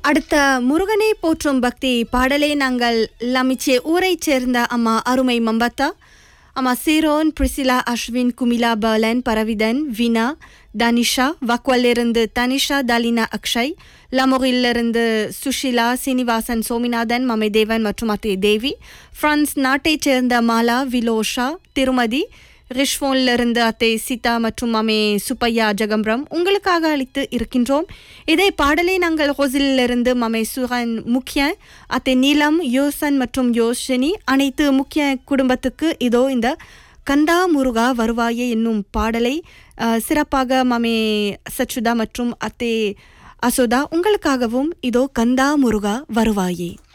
அடுத்த முருகனை போற்றும் பக்தி பாடலை நாங்கள் லமிச்சே ஊரைச் சேர்ந்த அம்மா அருமை மம்பத்தா அம்மா சீரோன் பிரிசிலா அஸ்வின் குமிலா பர்லன் பரவிதன் வினா தனிஷா வக்வலிருந்து தனிஷா தலினா அக்ஷய் லமோரிலிருந்து சுஷிலா சீனிவாசன் சோமிநாதன் மமைதேவன் மற்றும் அத்தை தேவி பிரான்ஸ் நாட்டைச் சேர்ந்த மாலா விலோஷா திருமதி ரிஷ்வோன்லிருந்து அத்தை சீதா மற்றும் அமே சுப்பையா ஜெகம்பரம் உங்களுக்காக அளித்து இருக்கின்றோம் இதே பாடலை நாங்கள் ஹொசிலிருந்து மமே சுரன் முக்கிய அத்தை நீலம் யோசன் மற்றும் யோஷினி அனைத்து முக்கிய குடும்பத்துக்கு இதோ இந்த கந்தா முருகா வருவாயே என்னும் பாடலை அஹ், சிறப்பாக மமே சச்சுதா மற்றும் அத்தே அசோதா உங்களுக்காகவும் இதோ கந்தா முருகா வருவாயே